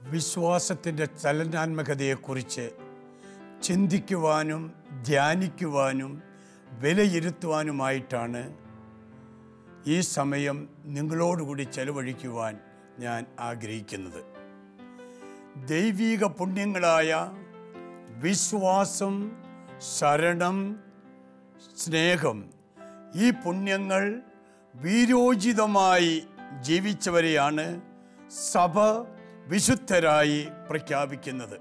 വിശ്വാസത്തിൻ്റെ ചലനാത്മകതയെക്കുറിച്ച് ചിന്തിക്കുവാനും ധ്യാനിക്കുവാനും വിലയിരുത്തുവാനുമായിട്ടാണ് ഈ സമയം നിങ്ങളോടുകൂടി ചെലവഴിക്കുവാൻ ഞാൻ ആഗ്രഹിക്കുന്നത് ദൈവീക പുണ്യങ്ങളായ വിശ്വാസം ശരണം സ്നേഹം ഈ പുണ്യങ്ങൾ വീരോചിതമായി ജീവിച്ചവരെയാണ് സഭ വിശുദ്ധരായി പ്രഖ്യാപിക്കുന്നത്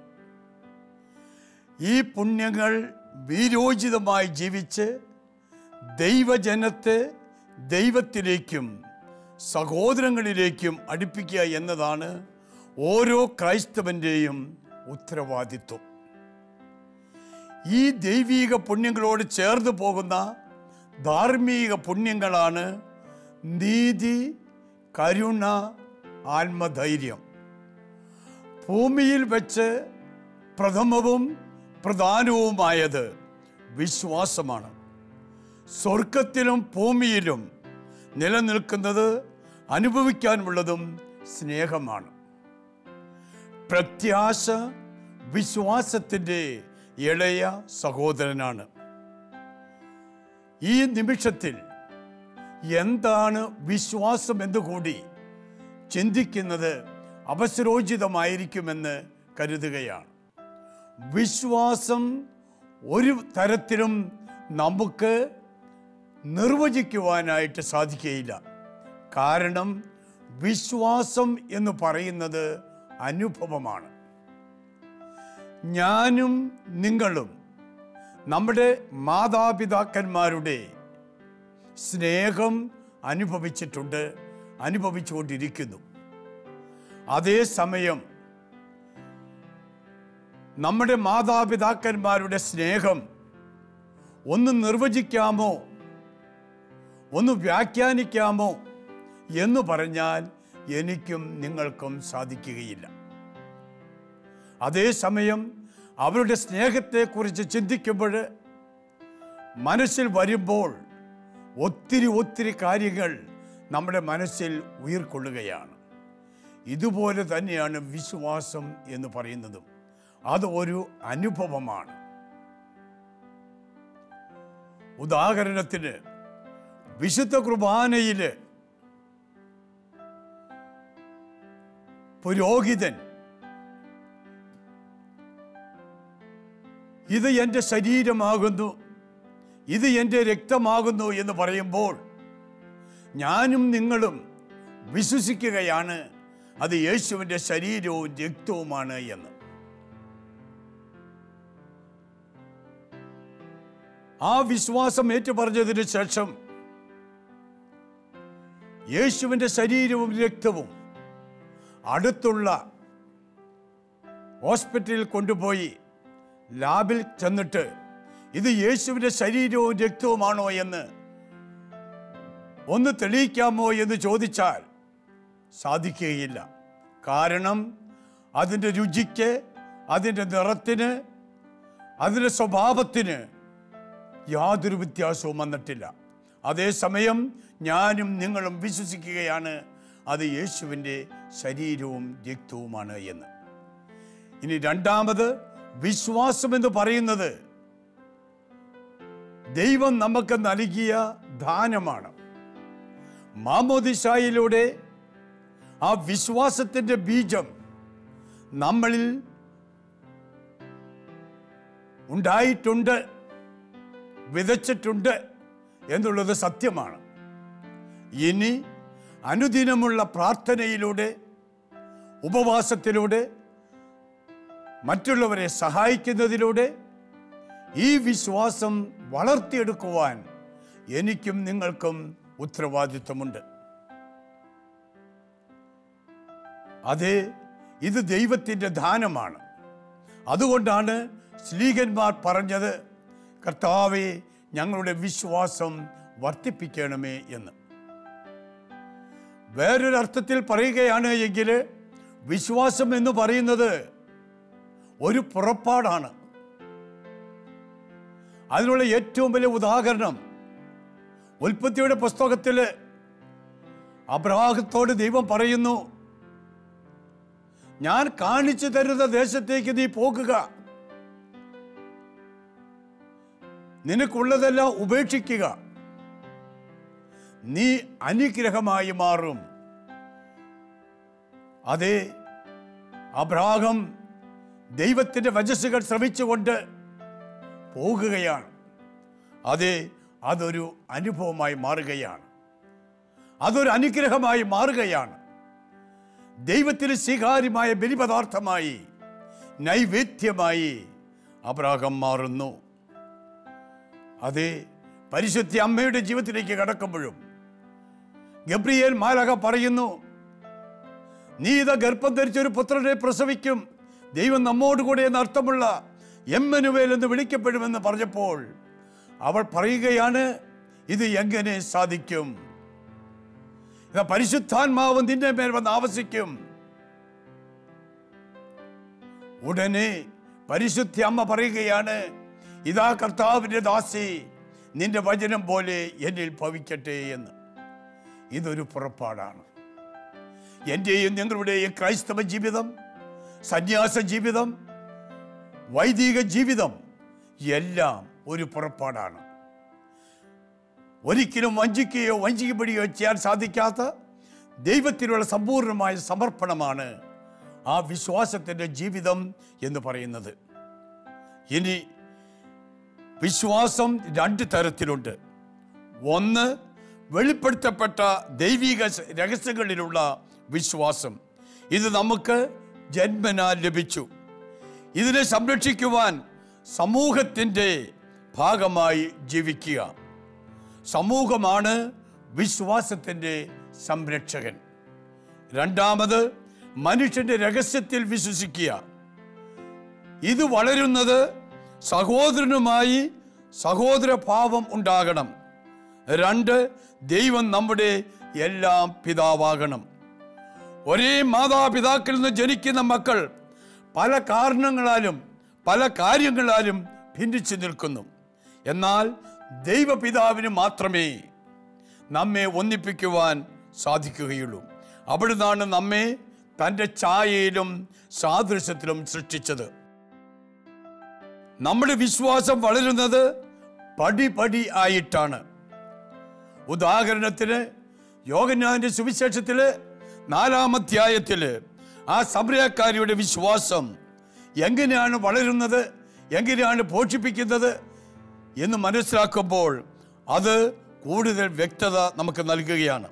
ഈ പുണ്യങ്ങൾ വീരോചിതമായി ജീവിച്ച് ദൈവജനത്തെ ദൈവത്തിലേക്കും സഹോദരങ്ങളിലേക്കും അടുപ്പിക്കുക എന്നതാണ് ഓരോ ക്രൈസ്തവൻ്റെയും ഉത്തരവാദിത്വം ഈ ദൈവീക പുണ്യങ്ങളോട് ചേർന്ന് പോകുന്ന ധാർമ്മിക പുണ്യങ്ങളാണ് നീതി കരുണ ആത്മധൈര്യം ഭൂമിയിൽ വെച്ച് പ്രഥമവും പ്രധാനവുമായത് വിശ്വാസമാണ് സ്വർഗത്തിലും ഭൂമിയിലും നിലനിൽക്കുന്നത് അനുഭവിക്കാനുള്ളതും സ്നേഹമാണ് പ്രത്യാശ വിശ്വാസത്തിൻ്റെ ഇളയ സഹോദരനാണ് ഈ നിമിഷത്തിൽ എന്താണ് വിശ്വാസം എന്നുകൂടി ചിന്തിക്കുന്നത് അവസരോചിതമായിരിക്കുമെന്ന് കരുതുകയാണ് വിശ്വാസം ഒരു തരത്തിലും നമുക്ക് നിർവചിക്കുവാനായിട്ട് സാധിക്കുകയില്ല കാരണം വിശ്വാസം എന്ന് പറയുന്നത് അനുഭവമാണ് ഞാനും നിങ്ങളും നമ്മുടെ മാതാപിതാക്കന്മാരുടെ സ്നേഹം അനുഭവിച്ചിട്ടുണ്ട് അനുഭവിച്ചുകൊണ്ടിരിക്കുന്നു അതേസമയം നമ്മുടെ മാതാപിതാക്കന്മാരുടെ സ്നേഹം ഒന്ന് നിർവചിക്കാമോ ഒന്ന് വ്യാഖ്യാനിക്കാമോ എന്ന് പറഞ്ഞാൽ എനിക്കും നിങ്ങൾക്കും സാധിക്കുകയില്ല അതേസമയം അവരുടെ സ്നേഹത്തെക്കുറിച്ച് ചിന്തിക്കുമ്പോൾ മനസ്സിൽ വരുമ്പോൾ ഒത്തിരി ഒത്തിരി കാര്യങ്ങൾ നമ്മുടെ മനസ്സിൽ ഉയർക്കൊള്ളുകയാണ് ഇതുപോലെ തന്നെയാണ് വിശ്വാസം എന്ന് പറയുന്നതും അത് ഒരു അനുഭവമാണ് ഉദാഹരണത്തിന് വിശുദ്ധ കുർബാനയിൽ പുരോഹിതൻ ഇത് എൻ്റെ ശരീരമാകുന്നു ഇത് എൻ്റെ രക്തമാകുന്നു എന്ന് പറയുമ്പോൾ ഞാനും നിങ്ങളും വിശ്വസിക്കുകയാണ് അത് യേശുവിൻ്റെ ശരീരവും രക്തവുമാണ് എന്ന് ആ വിശ്വാസം ഏറ്റുപറഞ്ഞതിന് ശേഷം യേശുവിൻ്റെ ശരീരവും രക്തവും അടുത്തുള്ള ഹോസ്പിറ്റലിൽ കൊണ്ടുപോയി ലാബിൽ ചെന്നിട്ട് ഇത് യേശുവിൻ്റെ ശരീരവും രക്തവുമാണോ എന്ന് ഒന്ന് തെളിയിക്കാമോ എന്ന് ചോദിച്ചാൽ സാധിക്കുകയില്ല കാരണം അതിൻ്റെ രുചിക്ക് അതിൻ്റെ നിറത്തിന് അതിൻ്റെ സ്വഭാവത്തിന് യാതൊരു വ്യത്യാസവും വന്നിട്ടില്ല അതേസമയം ഞാനും നിങ്ങളും വിശ്വസിക്കുകയാണ് അത് യേശുവിൻ്റെ ശരീരവും രക്തവുമാണ് എന്ന് ഇനി രണ്ടാമത് വിശ്വാസം എന്ന് പറയുന്നത് ദൈവം നമുക്ക് നൽകിയ ദാനമാണ് മാമോദിശായിലൂടെ ആ വിശ്വാസത്തിൻ്റെ ബീജം നമ്മളിൽ ഉണ്ടായിട്ടുണ്ട് വിതച്ചിട്ടുണ്ട് എന്നുള്ളത് സത്യമാണ് ഇനി അനുദിനമുള്ള പ്രാർത്ഥനയിലൂടെ ഉപവാസത്തിലൂടെ മറ്റുള്ളവരെ സഹായിക്കുന്നതിലൂടെ ഈ വിശ്വാസം വളർത്തിയെടുക്കുവാൻ എനിക്കും നിങ്ങൾക്കും ഉത്തരവാദിത്വമുണ്ട് അതെ ഇത് ദൈവത്തിൻ്റെ ദാനമാണ് അതുകൊണ്ടാണ് സ്ലീഹന്മാർ പറഞ്ഞത് കർത്താവെ ഞങ്ങളുടെ വിശ്വാസം വർദ്ധിപ്പിക്കണമേ എന്ന് വേറൊരർത്ഥത്തിൽ പറയുകയാണ് എങ്കിൽ വിശ്വാസം എന്ന് പറയുന്നത് ഒരു പുറപ്പാടാണ് അതിനുള്ള ഏറ്റവും വലിയ ഉദാഹരണം ഉൽപ്പത്തിയുടെ പുസ്തകത്തിൽ അബ്രാഹത്തോട് ദൈവം പറയുന്നു ഞാൻ കാണിച്ചു തരുന്ന ദേശത്തേക്ക് നീ പോകുക നിനക്കുള്ളതെല്ലാം ഉപേക്ഷിക്കുക നീ അനുഗ്രഹമായി മാറും അതെ അബ്രാഹം ദൈവത്തിൻ്റെ വചസ്സുകൾ ശ്രമിച്ചുകൊണ്ട് പോകുകയാണ് അതെ അതൊരു അനുഭവമായി മാറുകയാണ് അതൊരു അനുഗ്രഹമായി മാറുകയാണ് ദൈവത്തിന് സ്വീകാര്യമായ ബലിപദാർത്ഥമായി നൈവേദ്യമായി അബ്രാഹം മാറുന്നു അതെ പരിശുദ്ധ അമ്മയുടെ ജീവിതത്തിലേക്ക് കടക്കുമ്പോഴും ഗബ്രിയേൽ മാലക പറയുന്നു നീ ഇത് ഗർഭം ധരിച്ചൊരു പുത്രനെ പ്രസവിക്കും ദൈവം നമ്മോട് കൂടെ എന്ന് അർത്ഥമുള്ള എമ്മനുവേൽ എന്ന് വിളിക്കപ്പെടുമെന്ന് പറഞ്ഞപ്പോൾ അവൾ പറയുകയാണ് ഇത് എങ്ങനെ സാധിക്കും ഇത് പരിശുദ്ധാത്മാവ് നിന്റെ മേൽ വന്ന് ആവസിക്കും ഉടനെ പരിശുദ്ധ അമ്മ പറയുകയാണ് ഇതാ കർത്താവിൻ്റെ ദാസി നിന്റെ വചനം പോലെ എന്നിൽ ഭവിക്കട്ടെ എന്ന് ഇതൊരു പുറപ്പാടാണ് എൻ്റെയും നിങ്ങളുടെയും ക്രൈസ്തവ ജീവിതം സന്യാസ ജീവിതം വൈദിക ജീവിതം എല്ലാം ഒരു പുറപ്പാടാണ് ഒരിക്കലും വഞ്ചിക്കുകയോ വഞ്ചിക്കപ്പെടുകയോ ചെയ്യാൻ സാധിക്കാത്ത ദൈവത്തിനുള്ള സമ്പൂർണമായ സമർപ്പണമാണ് ആ വിശ്വാസത്തിൻ്റെ ജീവിതം എന്ന് പറയുന്നത് ഇനി വിശ്വാസം രണ്ട് തരത്തിലുണ്ട് ഒന്ന് വെളിപ്പെടുത്തപ്പെട്ട ദൈവിക രഹസ്യങ്ങളിലുള്ള വിശ്വാസം ഇത് നമുക്ക് ജന്മന ലഭിച്ചു ഇതിനെ സംരക്ഷിക്കുവാൻ സമൂഹത്തിൻ്റെ ഭാഗമായി ജീവിക്കുക സമൂഹമാണ് വിശ്വാസത്തിൻ്റെ സംരക്ഷകൻ രണ്ടാമത് മനുഷ്യന്റെ രഹസ്യത്തിൽ വിശ്വസിക്കുക ഇത് വളരുന്നത് സഹോദരനുമായി സഹോദരഭാവം ഉണ്ടാകണം രണ്ട് ദൈവം നമ്മുടെ എല്ലാം പിതാവാകണം ഒരേ മാതാപിതാക്കളിൽ നിന്ന് ജനിക്കുന്ന മക്കൾ പല കാരണങ്ങളാലും പല കാര്യങ്ങളാലും ഭിന്നിച്ചു നിൽക്കുന്നു എന്നാൽ ദൈവപിതാവിന് മാത്രമേ നമ്മെ ഒന്നിപ്പിക്കുവാൻ സാധിക്കുകയുള്ളൂ അവിടുന്നാണ് നമ്മെ തൻ്റെ ഛായയിലും സാദൃശ്യത്തിലും സൃഷ്ടിച്ചത് നമ്മുടെ വിശ്വാസം വളരുന്നത് പടി പടി ആയിട്ടാണ് ഉദാഹരണത്തിന് യോഗനാന്റെ സുവിശേഷത്തില് നാലാം അധ്യായത്തില് ആ സമരക്കാരിയുടെ വിശ്വാസം എങ്ങനെയാണ് വളരുന്നത് എങ്ങനെയാണ് പോഷിപ്പിക്കുന്നത് എന്ന് മനസ്സിലാക്കുമ്പോൾ അത് കൂടുതൽ വ്യക്തത നമുക്ക് നൽകുകയാണ്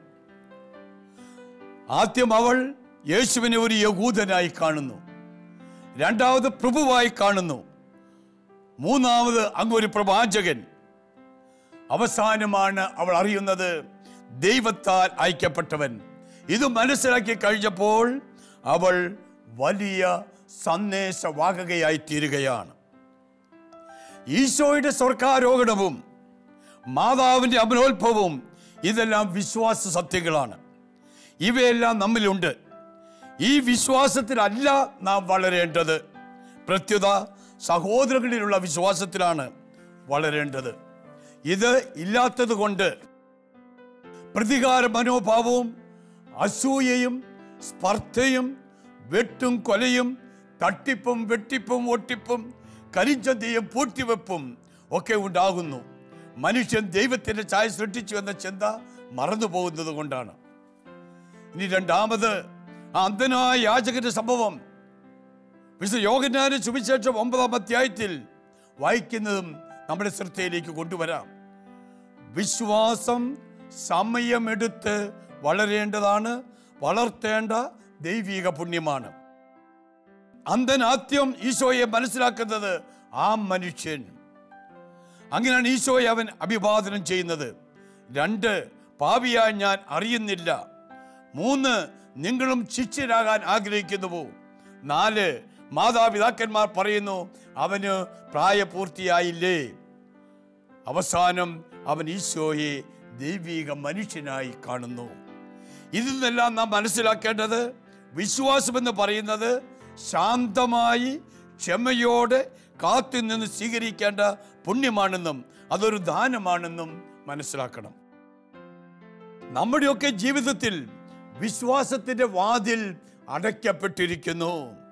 ആദ്യം അവൾ യേശുവിനെ ഒരു യഹൂദനായി കാണുന്നു രണ്ടാമത് പ്രഭുവായി കാണുന്നു മൂന്നാമത് അങ്ങൊരു പ്രവാചകൻ അവസാനമാണ് അവൾ അറിയുന്നത് ദൈവത്താൽ അയക്കപ്പെട്ടവൻ ഇത് മനസ്സിലാക്കി കഴിഞ്ഞപ്പോൾ അവൾ വലിയ സന്ദേശവാഹകയായി തീരുകയാണ് ഈശോയുടെ സ്വർഗാരോഹണവും മാതാവിൻ്റെ അമലോത്ഭവവും ഇതെല്ലാം വിശ്വാസ സത്യങ്ങളാണ് ഇവയെല്ലാം നമ്മിലുണ്ട് ഈ വിശ്വാസത്തിലല്ല നാം വളരേണ്ടത് പ്രത്യുത സഹോദരങ്ങളിലുള്ള വിശ്വാസത്തിലാണ് വളരേണ്ടത് ഇത് ഇല്ലാത്തത് കൊണ്ട് പ്രതികാര മനോഭാവവും അസൂയയും സ്പർദ്ധയും വെട്ടും കൊലയും തട്ടിപ്പും വെട്ടിപ്പും ഒട്ടിപ്പും കരിഞ്ചന്തയും പൂഴ്ത്തിവെപ്പും ഒക്കെ ഉണ്ടാകുന്നു മനുഷ്യൻ ദൈവത്തിന്റെ ചായ സൃഷ്ടിച്ചു എന്ന ചിന്ത മറന്നു പോകുന്നത് കൊണ്ടാണ് ഇനി രണ്ടാമത് ആ അന്ധനായ യാചകന്റെ സംഭവം വിശുദ്ധ യോഗജ്ഞാന സുവിശേഷം ഒമ്പതാം അധ്യായത്തിൽ വായിക്കുന്നതും നമ്മുടെ ശ്രദ്ധയിലേക്ക് കൊണ്ടുവരാം വിശ്വാസം സമയമെടുത്ത് വളരേണ്ടതാണ് വളർത്തേണ്ട ദൈവിക പുണ്യമാണ് അന്ധൻ ആദ്യം ഈശോയെ മനസ്സിലാക്കുന്നത് ആ മനുഷ്യൻ അങ്ങനെയാണ് ഈശോയെ അവൻ അഭിവാദനം ചെയ്യുന്നത് രണ്ട് പാപിയായി ഞാൻ അറിയുന്നില്ല മൂന്ന് നിങ്ങളും ശിഷ്യരാകാൻ ആഗ്രഹിക്കുന്നുവോ നാല് മാതാപിതാക്കന്മാർ പറയുന്നു അവന് പ്രായപൂർത്തിയായില്ലേ അവസാനം അവൻ ഈശോയെ ദൈവിക മനുഷ്യനായി കാണുന്നു ഇതിൽ നിന്നെല്ലാം നാം മനസ്സിലാക്കേണ്ടത് വിശ്വാസമെന്ന് പറയുന്നത് ശാന്തമായി ക്ഷമയോടെ കാത്തു നിന്ന് സ്വീകരിക്കേണ്ട പുണ്യമാണെന്നും അതൊരു ദാനമാണെന്നും മനസ്സിലാക്കണം നമ്മുടെയൊക്കെ ജീവിതത്തിൽ വിശ്വാസത്തിന്റെ വാതിൽ അടയ്ക്കപ്പെട്ടിരിക്കുന്നു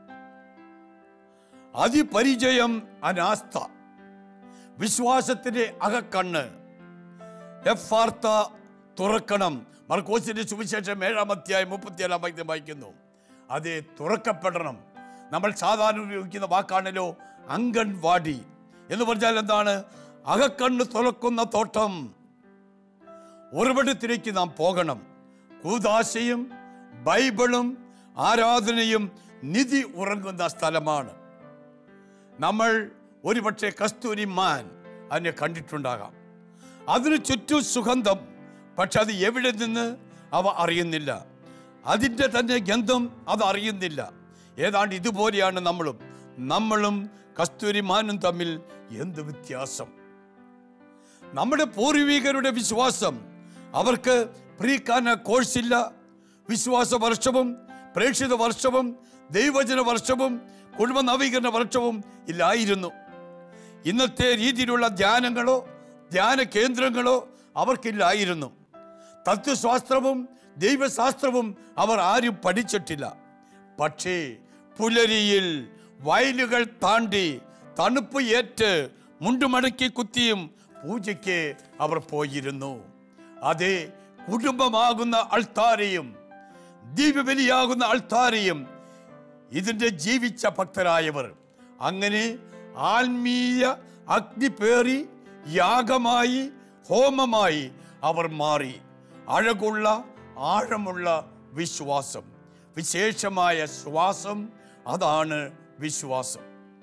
അതിപരിചയം അനാസ്ഥ വിശ്വാസത്തിന്റെ അകക്കണ്ണ് എഫാർത്ത തുറക്കണം മർക്കോസിന്റെ സുവിശേഷം ഏഴാം അധ്യായം മുപ്പത്തിയേഴാം വാക്യം വായിക്കുന്നു അത് തുറക്കപ്പെടണം നമ്മൾ സാധാരണ ഉപയോഗിക്കുന്ന വാക്കാണല്ലോ അംഗൻവാടി എന്ന് പറഞ്ഞാൽ എന്താണ് അകക്കണ്ണ് തുറക്കുന്ന തോട്ടം ഉറവിടത്തിലേക്ക് നാം പോകണം കൂതാശയും ബൈബിളും ആരാധനയും നിധി ഉറങ്ങുന്ന സ്ഥലമാണ് നമ്മൾ ഒരുപക്ഷെ കസ്തൂരി മാൻ അതിനെ കണ്ടിട്ടുണ്ടാകാം അതിന് ചുറ്റും സുഗന്ധം പക്ഷെ അത് എവിടെ നിന്ന് അവ അറിയുന്നില്ല അതിൻ്റെ തന്നെ ഗന്ധം അത് അറിയുന്നില്ല ഏതാണ്ട് ഇതുപോലെയാണ് നമ്മളും നമ്മളും കസ്തൂരി മാനും തമ്മിൽ എന്ത് വ്യത്യാസം നമ്മുടെ പൂർവികരുടെ വിശ്വാസം അവർക്ക് പ്രീക്കാന കോഴ്സില്ല വിശ്വാസ വർഷവും പ്രേക്ഷിത വർഷവും ദൈവജന വർഷവും കുടുംബ നവീകരണ വർഷവും ഇല്ലായിരുന്നു ഇന്നത്തെ രീതിയിലുള്ള ധ്യാനങ്ങളോ ധ്യാന കേന്ദ്രങ്ങളോ അവർക്കില്ലായിരുന്നു തത്വശാസ്ത്രവും ദൈവശാസ്ത്രവും അവർ ആരും പഠിച്ചിട്ടില്ല പക്ഷേ പുലരിയിൽ വയലുകൾ താണ്ടി തണുപ്പ് ഏറ്റ് മുണ്ടുമടക്കി കുത്തിയും പൂജയ്ക്ക് അവർ പോയിരുന്നു അതേ കുടുംബമാകുന്ന അൾത്താരെയും ദീപബലിയാകുന്ന അൾത്താരെയും ഇതിന്റെ ജീവിച്ച ഭക്തരായവർ അങ്ങനെ ആത്മീയ അഗ്നി പേറി യാഗമായി ഹോമമായി അവർ മാറി അഴകുള്ള ആഴമുള്ള വിശ്വാസം വിശേഷമായ ശ്വാസം അതാണ് വിശ്വാസം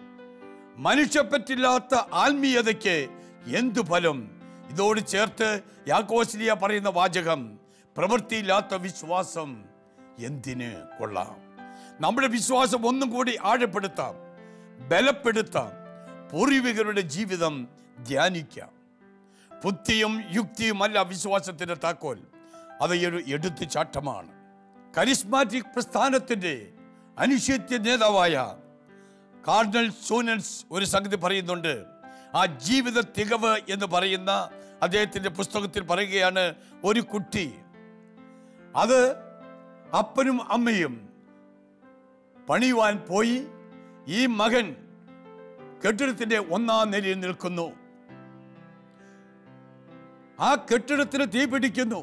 മനുഷ്യപ്പറ്റില്ലാത്ത ആത്മീയതയ്ക്ക് എന്തു ഫലം ഇതോട് ചേർത്ത് യാക്കോസ്ലിയ പറയുന്ന വാചകം പ്രവൃത്തിയില്ലാത്ത വിശ്വാസം എന്തിന് കൊള്ളാം നമ്മുടെ വിശ്വാസം ഒന്നും കൂടി ആഴപ്പെടുത്താം ബലപ്പെടുത്താം പൂർവികരുടെ ജീവിതം ധ്യാനിക്കാം ബുദ്ധിയും യുക്തിയുമല്ല വിശ്വാസത്തിന്റെ താക്കോൽ അത് ഒരു എടുത്തുചാട്ടമാണ് കരിസ്മാറ്റിക് പ്രസ്ഥാനത്തിന്റെ അനിശ്ചിത്യ നേതാവായ കാർഡിനൽ സൂനൻസ് ഒരു സംഗതി പറയുന്നുണ്ട് ആ ജീവിത തികവ് എന്ന് പറയുന്ന അദ്ദേഹത്തിന്റെ പുസ്തകത്തിൽ പറയുകയാണ് ഒരു കുട്ടി അത് അപ്പനും അമ്മയും പണിയുവാൻ പോയി ഈ മകൻ കെട്ടിടത്തിന്റെ ഒന്നാം നിലയിൽ നിൽക്കുന്നു ആ കെട്ടിടത്തിന് തീ പിടിക്കുന്നു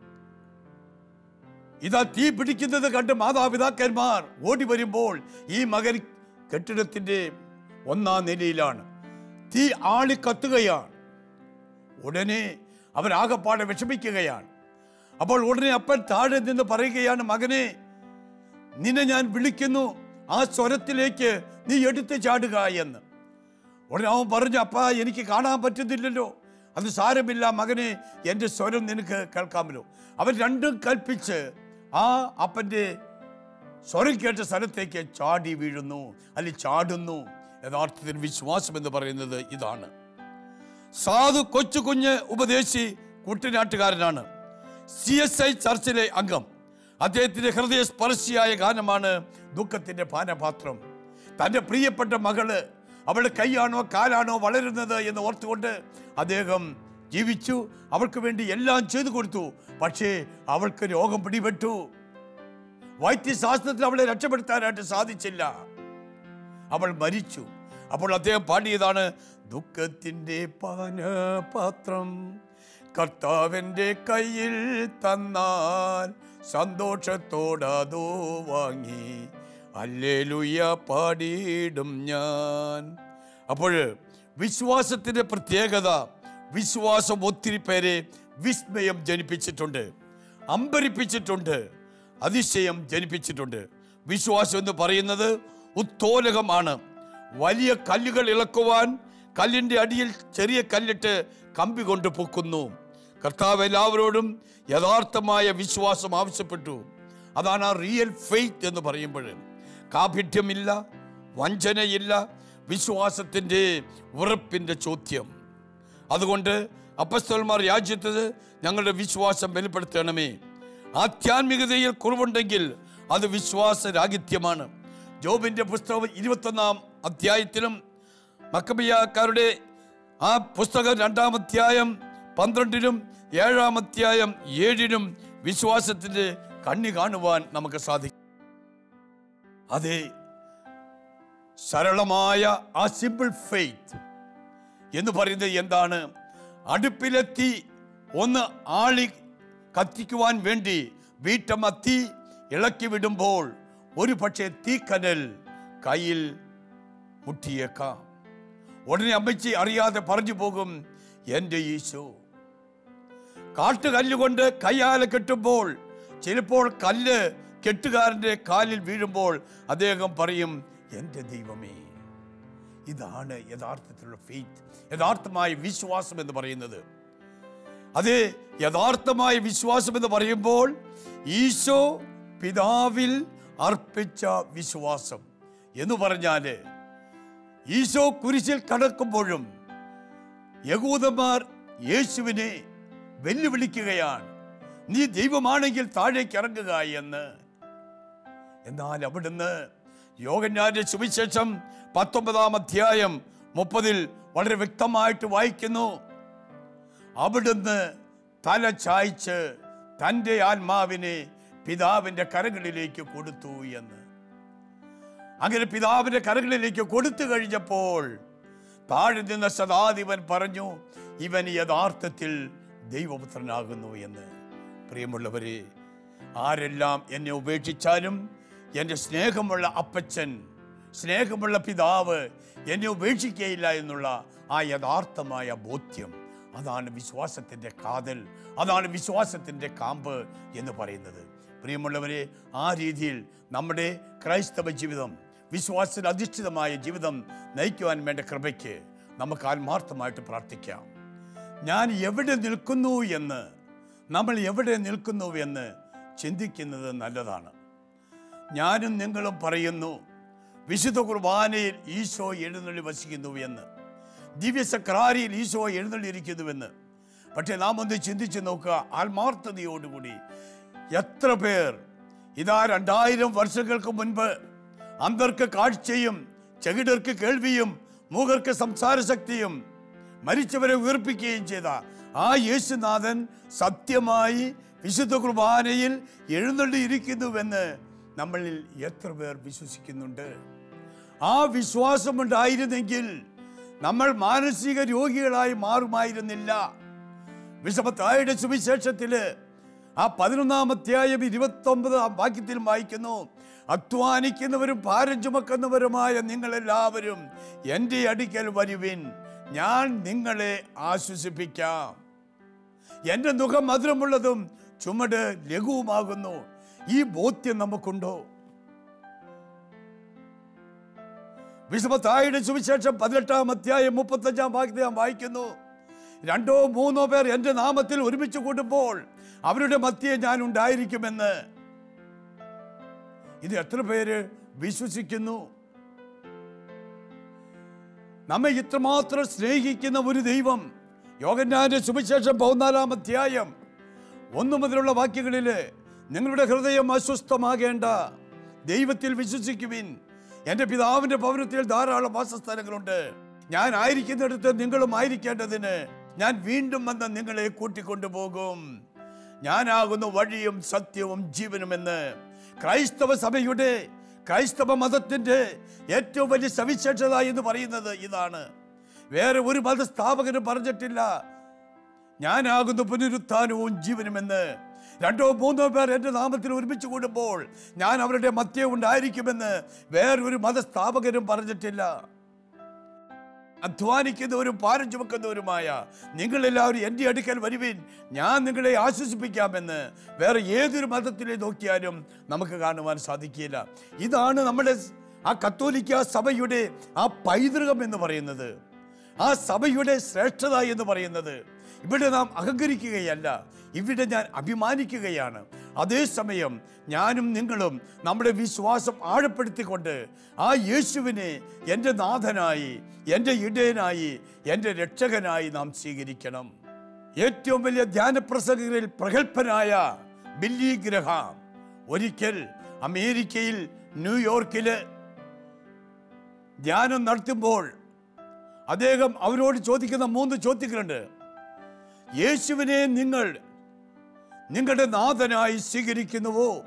ഇതാ തീ പിടിക്കുന്നത് കണ്ട് മാതാപിതാക്കന്മാർ ഓടി വരുമ്പോൾ ഈ മകൻ കെട്ടിടത്തിന്റെ ഒന്നാം നിലയിലാണ് തീ ആളി കത്തുകയാണ് ഉടനെ അവൻ ആകപ്പാടെ വിഷമിക്കുകയാണ് അപ്പോൾ ഉടനെ അപ്പൻ താഴെ നിന്ന് പറയുകയാണ് മകനെ നിന്നെ ഞാൻ വിളിക്കുന്നു ആ സ്വരത്തിലേക്ക് നീ എടുത്തു ചാടുക എന്ന് ഉടനെ അവൻ പറഞ്ഞു അപ്പ എനിക്ക് കാണാൻ പറ്റുന്നില്ലല്ലോ അത് സാരമില്ല മകനെ എൻ്റെ സ്വരം നിനക്ക് കേൾക്കാമല്ലോ അവൻ രണ്ടും കൽപ്പിച്ച് ആ അപ്പൻ്റെ സ്വരം കേട്ട സ്ഥലത്തേക്ക് ചാടി വീഴുന്നു അല്ലെങ്കിൽ ചാടുന്നു യഥാർത്ഥത്തിൽ വിശ്വാസം എന്ന് പറയുന്നത് ഇതാണ് സാധു കൊച്ചു കുഞ്ഞ് ഉപദേശി കുട്ടനാട്ടുകാരനാണ് സി എസ് ഐ ചർച്ചിലെ അംഗം അദ്ദേഹത്തിന്റെ ഹൃദയസ്പർശിയായ ഗാനമാണ് ദുഃഖത്തിന്റെ പാനപാത്രം തന്റെ പ്രിയപ്പെട്ട മകള് അവളുടെ കൈയാണോ കാലാണോ വളരുന്നത് എന്ന് ഓർത്തുകൊണ്ട് അദ്ദേഹം ജീവിച്ചു അവൾക്ക് വേണ്ടി എല്ലാം ചെയ്തു കൊടുത്തു പക്ഷേ അവൾക്ക് രോഗം പിടിപെട്ടു വൈദ്യശാസ്ത്രത്തിൽ അവളെ രക്ഷപ്പെടുത്താനായിട്ട് സാധിച്ചില്ല അവൾ മരിച്ചു അപ്പോൾ അദ്ദേഹം പാടിയതാണ് ദുഃഖത്തിൻ്റെ പാനപാത്രം കർത്താവിൻ്റെ കയ്യിൽ തന്നാൽ സന്തോഷത്തോടതോ വാങ്ങി അല്ലേലുയ്യ പാടിയിടും ഞാൻ അപ്പോൾ വിശ്വാസത്തിൻ്റെ പ്രത്യേകത വിശ്വാസം ഒത്തിരി പേരെ വിസ്മയം ജനിപ്പിച്ചിട്ടുണ്ട് അമ്പരിപ്പിച്ചിട്ടുണ്ട് അതിശയം ജനിപ്പിച്ചിട്ടുണ്ട് വിശ്വാസം എന്ന് പറയുന്നത് ഉത്തോലകമാണ് വലിയ കല്ലുകൾ ഇളക്കുവാൻ കല്ലിൻ്റെ അടിയിൽ ചെറിയ കല്ലിട്ട് കമ്പി കൊണ്ട് പൊക്കുന്നു കർത്താവ് എല്ലാവരോടും യഥാർത്ഥമായ വിശ്വാസം ആവശ്യപ്പെട്ടു അതാണ് ആ റിയൽ ഫെയ്ത്ത് എന്ന് പറയുമ്പോൾ കാഠിന്യമില്ല വഞ്ചനയില്ല വിശ്വാസത്തിൻ്റെ ഉറപ്പിൻ്റെ ചോദ്യം അതുകൊണ്ട് അപ്പസ്തോന്മാർ യാചിച്ചത് ഞങ്ങളുടെ വിശ്വാസം വെളിപ്പെടുത്തണമേ ആധ്യാത്മികതയിൽ കുറവുണ്ടെങ്കിൽ അത് വിശ്വാസരാഹിത്യമാണ് ജോബിന്റെ പുസ്തകം ഇരുപത്തൊന്നാം അധ്യായത്തിലും മക്കബിയാക്കാരുടെ ആ പുസ്തകം രണ്ടാം അധ്യായം പന്ത്രണ്ടിലും ഏഴാം അധ്യായം ഏഴിനും വിശ്വാസത്തിന്റെ കണ്ണി കാണുവാൻ നമുക്ക് സാധിക്കും അതെ സരളമായ ആ സിമ്പിൾ ഫെയ്ത്ത് എന്ന് പറയുന്നത് എന്താണ് അടുപ്പിലെത്തി ഒന്ന് ആളി കത്തിക്കുവാൻ വേണ്ടി വീട്ടമ്മ തീ ഇളക്കി വിടുമ്പോൾ ഒരു പക്ഷേ തീക്കനൽ കയ്യിൽ മുട്ടിയേക്കാം ഉടനെ അമ്മച്ചി അറിയാതെ പറഞ്ഞു പോകും എൻ്റെ ഈശോ കാട്ടുകല്ലുകൊണ്ട് കയ്യാല കെട്ടുമ്പോൾ ചിലപ്പോൾ കല്ല് കെട്ടുകാരൻ്റെ കാലിൽ വീഴുമ്പോൾ അദ്ദേഹം പറയും എൻ്റെ ദൈവമേ ഇതാണ് യഥാർത്ഥത്തിലുള്ള ഫെയ്ത്ത് യഥാർത്ഥമായ വിശ്വാസം എന്ന് പറയുന്നത് അത് യഥാർത്ഥമായ വിശ്വാസം എന്ന് പറയുമ്പോൾ ഈശോ പിതാവിൽ അർപ്പിച്ച വിശ്വാസം എന്ന് പറഞ്ഞാൽ ഈശോ കുരിശിൽ കടക്കുമ്പോഴും യഹൂദന്മാർ യേശുവിനെ വെല്ലുവിളിക്കുകയാണ് നീ ദൈവമാണെങ്കിൽ താഴേക്ക് ഇറങ്ങുക എന്ന് എന്നാൽ അവിടുന്ന് യോഗന്യാന്റെ സുവിശേഷം പത്തൊമ്പതാം അധ്യായം മുപ്പതിൽ വളരെ വ്യക്തമായിട്ട് വായിക്കുന്നു അവിടുന്ന് തല ചായ്ച്ച് തൻ്റെ ആത്മാവിനെ പിതാവിൻ്റെ കരങ്ങളിലേക്ക് കൊടുത്തു എന്ന് അങ്ങനെ പിതാവിൻ്റെ കരങ്ങളിലേക്ക് കൊടുത്തു കഴിഞ്ഞപ്പോൾ താഴെ നിന്ന സദാധിപൻ പറഞ്ഞു ഇവൻ യഥാർത്ഥത്തിൽ ദൈവപുത്രനാകുന്നു എന്ന് പ്രിയമുള്ളവരെ ആരെല്ലാം എന്നെ ഉപേക്ഷിച്ചാലും എൻ്റെ സ്നേഹമുള്ള അപ്പച്ചൻ സ്നേഹമുള്ള പിതാവ് എന്നെ ഉപേക്ഷിക്കുകയില്ല എന്നുള്ള ആ യഥാർത്ഥമായ ബോധ്യം അതാണ് വിശ്വാസത്തിൻ്റെ കാതൽ അതാണ് വിശ്വാസത്തിൻ്റെ കാമ്പ് എന്ന് പറയുന്നത് പ്രിയമുള്ളവരെ ആ രീതിയിൽ നമ്മുടെ ക്രൈസ്തവ ജീവിതം വിശ്വാസത്തിൽ അധിഷ്ഠിതമായ ജീവിതം നയിക്കുവാൻ വേണ്ട കൃപയ്ക്ക് നമുക്ക് ആത്മാർത്ഥമായിട്ട് പ്രാർത്ഥിക്കാം ഞാൻ എവിടെ നിൽക്കുന്നു എന്ന് നമ്മൾ എവിടെ നിൽക്കുന്നു എന്ന് ചിന്തിക്കുന്നത് നല്ലതാണ് ഞാനും നിങ്ങളും പറയുന്നു വിശുദ്ധ കുർബാനയിൽ ഈശോ എഴുന്നള്ളി വസിക്കുന്നു എന്ന് ദിവ്യസക്രാരിയിൽ ഈശോ എഴുന്നള്ളിയിരിക്കുന്നുവെന്ന് പക്ഷേ നാം ഒന്ന് ചിന്തിച്ച് നോക്കുക ആത്മാർത്ഥതയോടുകൂടി എത്ര പേർ ഇതാ രണ്ടായിരം വർഷങ്ങൾക്ക് മുൻപ് അന്തർക്ക് കാഴ്ചയും ചെകിടർക്ക് കേൾവിയും മൂകർക്ക് സംസാരശക്തിയും മരിച്ചവരെ ഉയർപ്പിക്കുകയും ചെയ്ത ആ യേശുനാഥൻ സത്യമായി വിശുദ്ധ കുർബാനയിൽ എഴുന്നള്ളിയിരിക്കുന്നുവെന്ന് നമ്മളിൽ എത്ര പേർ വിശ്വസിക്കുന്നുണ്ട് ആ വിശ്വാസമുണ്ടായിരുന്നെങ്കിൽ നമ്മൾ മാനസിക രോഗികളായി മാറുമായിരുന്നില്ല വിശുദ്ധത്തായുടെ സുവിശേഷത്തില് ആ പതിനൊന്നാം അധ്യായം ഇരുപത്തി ഒമ്പതാം വാക്യത്തിൽ വായിക്കുന്നു അധ്വാനിക്കുന്നവരും ഭാരം ചുമക്കുന്നവരുമായ നിങ്ങളെല്ലാവരും എൻ്റെ അടുക്കൽ വരുവിൻ ഞാൻ നിങ്ങളെ ആശ്വസിപ്പിക്കാം എൻ്റെ മുഖം മധുരമുള്ളതും ചുമട് ലഘുവുമാകുന്നു ഈ ബോധ്യം നമുക്കുണ്ടോ വിശുദ്ധത്തായുടെ സുവിശേഷം പതിനെട്ടാം അധ്യായം മുപ്പത്തഞ്ചാം വാക്യത്തെ ഞാൻ വായിക്കുന്നു രണ്ടോ മൂന്നോ പേർ എൻ്റെ നാമത്തിൽ ഒരുമിച്ച് കൂടുമ്പോൾ അവരുടെ മധ്യേ ഞാൻ ഉണ്ടായിരിക്കുമെന്ന് ഇത് എത്ര പേര് വിശ്വസിക്കുന്നു നമ്മെ ഇത്രമാത്രം സ്നേഹിക്കുന്ന ഒരു ദൈവം യോഗന്യാന്റെ സുവിശേഷം പതിനാലാം അധ്യായം ഒന്നു മുതലുള്ള വാക്യങ്ങളിൽ നിങ്ങളുടെ ഹൃദയം അസ്വസ്ഥമാകേണ്ട ദൈവത്തിൽ വിശ്വസിക്കുവിൻ എൻ്റെ പിതാവിൻ്റെ ഭവനത്തിൽ ധാരാളം വാസസ്ഥലങ്ങളുണ്ട് ഞാൻ ആയിരിക്കുന്നിടത്ത് നിങ്ങളും ആയിരിക്കേണ്ടതിന് ഞാൻ വീണ്ടും വന്ന് നിങ്ങളെ കൂട്ടിക്കൊണ്ടുപോകും ഞാനാകുന്നു വഴിയും സത്യവും ജീവനുമെന്ന് ക്രൈസ്തവ സഭയുടെ ക്രൈസ്തവ മതത്തിൻ്റെ ഏറ്റവും വലിയ സവിശേഷത എന്ന് പറയുന്നത് ഇതാണ് വേറെ ഒരു മതസ്ഥാപകനും പറഞ്ഞിട്ടില്ല ഞാനാകുന്നു പുനരുത്ഥാനവും ജീവനുമെന്ന് രണ്ടോ മൂന്നോ പേർ എൻ്റെ നാമത്തിൽ ഒരുമിച്ച് കൂടുമ്പോൾ ഞാൻ അവരുടെ മധ്യ ഉണ്ടായിരിക്കുമെന്ന് വേറൊരു മതസ്ഥാപകരും പറഞ്ഞിട്ടില്ല അധ്വാനിക്കുന്നവരും ഭാരം ചുമക്കുന്നവരുമായ നിങ്ങളെല്ലാവരും എൻ്റെ അടുക്കൽ വരുവിൻ ഞാൻ നിങ്ങളെ ആശ്വസിപ്പിക്കാമെന്ന് വേറെ ഏതൊരു മതത്തിലെ നോക്കിയാലും നമുക്ക് കാണുവാൻ സാധിക്കില്ല ഇതാണ് നമ്മുടെ ആ കത്തോലിക്ക സഭയുടെ ആ പൈതൃകം എന്ന് പറയുന്നത് ആ സഭയുടെ ശ്രേഷ്ഠത എന്ന് പറയുന്നത് ഇവിടെ നാം അഹങ്കരിക്കുകയല്ല ഇവിടെ ഞാൻ അഭിമാനിക്കുകയാണ് അതേസമയം ഞാനും നിങ്ങളും നമ്മുടെ വിശ്വാസം ആഴപ്പെടുത്തിക്കൊണ്ട് ആ യേശുവിനെ എൻ്റെ നാഥനായി എൻ്റെ ഇടയനായി എൻ്റെ രക്ഷകനായി നാം സ്വീകരിക്കണം ഏറ്റവും വലിയ ധ്യാനപ്രസംഗകരിൽ പ്രഗത്ഭനായ ബില്ലി ഗ്രഹാം ഒരിക്കൽ അമേരിക്കയിൽ ന്യൂയോർക്കില് ധ്യാനം നടത്തുമ്പോൾ അദ്ദേഹം അവരോട് ചോദിക്കുന്ന മൂന്ന് ചോദ്യങ്ങളുണ്ട് യേശുവിനെ നിങ്ങൾ നിങ്ങളുടെ നാഥനായി സ്വീകരിക്കുന്നുവോ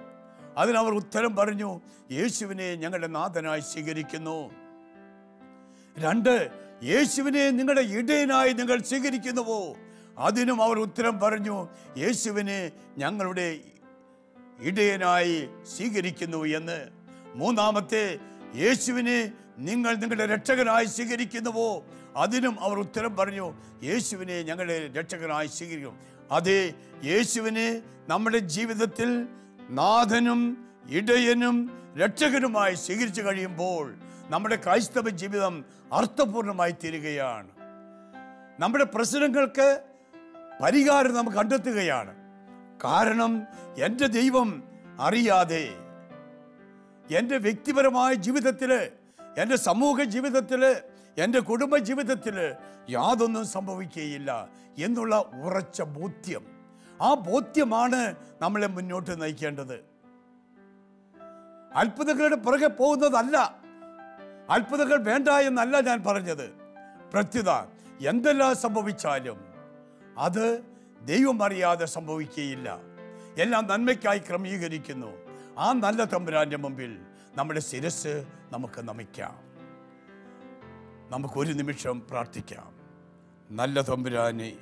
അതിനവർ ഉത്തരം പറഞ്ഞു യേശുവിനെ ഞങ്ങളുടെ നാഥനായി സ്വീകരിക്കുന്നു രണ്ട് യേശുവിനെ നിങ്ങളുടെ ഇടയനായി നിങ്ങൾ സ്വീകരിക്കുന്നുവോ അതിനും അവർ ഉത്തരം പറഞ്ഞു യേശുവിനെ ഞങ്ങളുടെ ഇടയനായി സ്വീകരിക്കുന്നു എന്ന് മൂന്നാമത്തെ യേശുവിനെ നിങ്ങൾ നിങ്ങളുടെ രക്ഷകനായി സ്വീകരിക്കുന്നുവോ അതിനും അവർ ഉത്തരം പറഞ്ഞു യേശുവിനെ ഞങ്ങളുടെ രക്ഷകനായി സ്വീകരിക്കും അതെ യേശുവിനെ നമ്മുടെ ജീവിതത്തിൽ നാഥനും ഇടയനും രക്ഷകനുമായി സ്വീകരിച്ചു കഴിയുമ്പോൾ നമ്മുടെ ക്രൈസ്തവ ജീവിതം അർത്ഥപൂർണമായി തീരുകയാണ് നമ്മുടെ പ്രശ്നങ്ങൾക്ക് പരിഹാരം നാം കണ്ടെത്തുകയാണ് കാരണം എൻ്റെ ദൈവം അറിയാതെ എൻ്റെ വ്യക്തിപരമായ ജീവിതത്തിൽ എൻ്റെ സമൂഹ ജീവിതത്തിൽ എൻ്റെ കുടുംബ ജീവിതത്തിൽ യാതൊന്നും സംഭവിക്കുകയില്ല എന്നുള്ള ഉറച്ച ബോധ്യം ആ ബോധ്യമാണ് നമ്മളെ മുന്നോട്ട് നയിക്കേണ്ടത് അത്ഭുതങ്ങളുടെ പുറകെ പോകുന്നതല്ല അത്ഭുതങ്ങൾ വേണ്ട എന്നല്ല ഞാൻ പറഞ്ഞത് പ്രത്യുത എന്തെല്ലാം സംഭവിച്ചാലും അത് ദൈവം അറിയാതെ സംഭവിക്കുകയില്ല എല്ലാം നന്മയ്ക്കായി ക്രമീകരിക്കുന്നു ആ നല്ല തമ്പുരാന്റെ മുമ്പിൽ നമ്മുടെ ശിരസ് നമുക്ക് നമിക്കാം നമുക്ക് ഒരു നിമിഷം പ്രാർത്ഥിക്കാം നല്ല തമ്പുരാനെ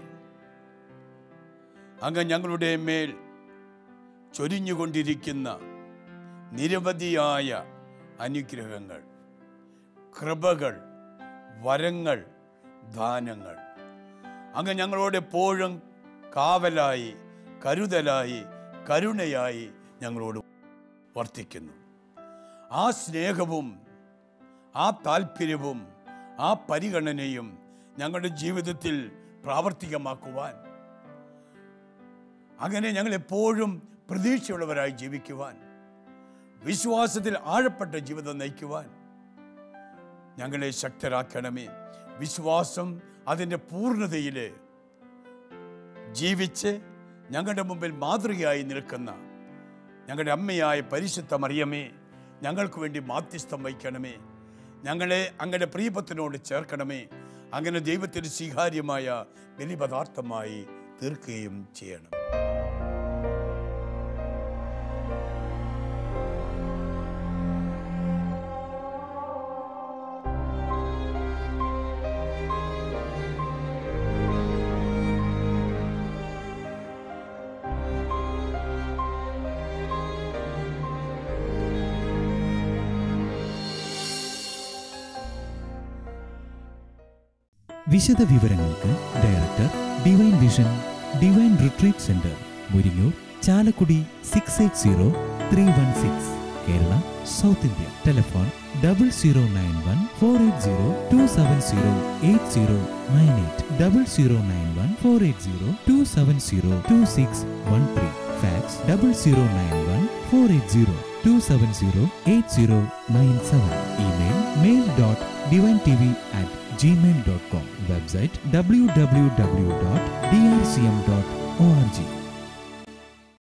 അങ്ങ് ഞങ്ങളുടെ മേൽ ചൊരിഞ്ഞുകൊണ്ടിരിക്കുന്ന നിരവധിയായ അനുഗ്രഹങ്ങൾ കൃപകൾ വരങ്ങൾ ദാനങ്ങൾ അങ്ങ് ഞങ്ങളോട് എപ്പോഴും കാവലായി കരുതലായി കരുണയായി ഞങ്ങളോട് വർത്തിക്കുന്നു ആ സ്നേഹവും ആ താല്പര്യവും ആ പരിഗണനയും ഞങ്ങളുടെ ജീവിതത്തിൽ പ്രാവർത്തികമാക്കുവാൻ അങ്ങനെ ഞങ്ങൾ എപ്പോഴും പ്രതീക്ഷയുള്ളവരായി ജീവിക്കുവാൻ വിശ്വാസത്തിൽ ആഴപ്പെട്ട ജീവിതം നയിക്കുവാൻ ഞങ്ങളെ ശക്തരാക്കണമേ വിശ്വാസം അതിൻ്റെ പൂർണ്ണതയിൽ ജീവിച്ച് ഞങ്ങളുടെ മുമ്പിൽ മാതൃകയായി നിൽക്കുന്ന ഞങ്ങളുടെ അമ്മയായ പരിശുദ്ധ മറിയമേ ഞങ്ങൾക്ക് വേണ്ടി മാധ്യസ്ഥം വഹിക്കണമേ ഞങ്ങളെ അങ്ങയുടെ പ്രിയപത്തിനോട് ചേർക്കണമേ അങ്ങനെ ദൈവത്തിന് സ്വീകാര്യമായ ബലിപദാർത്ഥമായി തീർക്കുകയും ചെയ്യണം വിശദ വിവരങ്ങൾക്ക് director divine vision divine retreat centre Muringoor Chalakudy six eight zero three one six Kerala South India telephone double zero nine one four eight zero two seven zero eight zero nine eight double zero nine one four eight zero two seven zero two six one three fax double zero nine one four eight zero two seven zero eight zero nine seven email mail dot divine T V at gmail.com website www.drcm.org